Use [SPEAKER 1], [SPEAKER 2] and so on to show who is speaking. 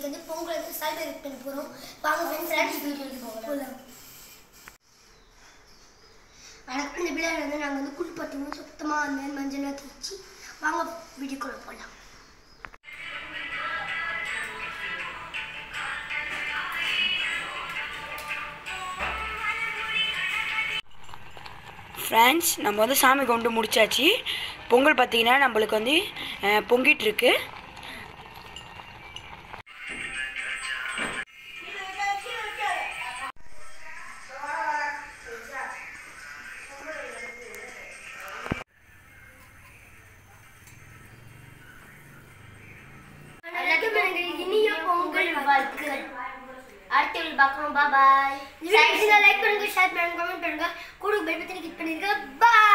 [SPEAKER 1] வந்து பொங்கல் வந்து செலிப்ரேட் பண்ண போகிறோம் வாங்க ஃப்ரெண்ட்ஸ் வீடியோக்கு போகலாம் வணக்கம் இந்த பிள்ளைகள் வந்து நாங்கள் வந்து குள் பார்த்தீங்கன்னா சுத்தமாக வந்து மஞ்சளாக தேய்ச்சி வாங்க வீடியோக்குள்ளே போகலாம்
[SPEAKER 2] ஃப்ரெண்ட்ஸ் நம்ம வந்து சாமி கொண்டு முடிச்சாச்சு பொங்கல் பார்த்தீங்கன்னா நம்மளுக்கு வந்து அஹ், பொங்கிட்டு இருக்கு
[SPEAKER 1] எல்லாத்துக்கும் எனக்கு இனிய பொங்கல் வாழ்த்துக்கள்
[SPEAKER 3] அடுத்த வீடியோ பார்க்கணும் பாய்
[SPEAKER 1] லைக் பண்ணுங்க ஷேர் பண்ணுங்க கமெண்ட் பண்ணுங்க கூட பெல் பட்டனை கிளிக் பண்ணிருங்க பாய்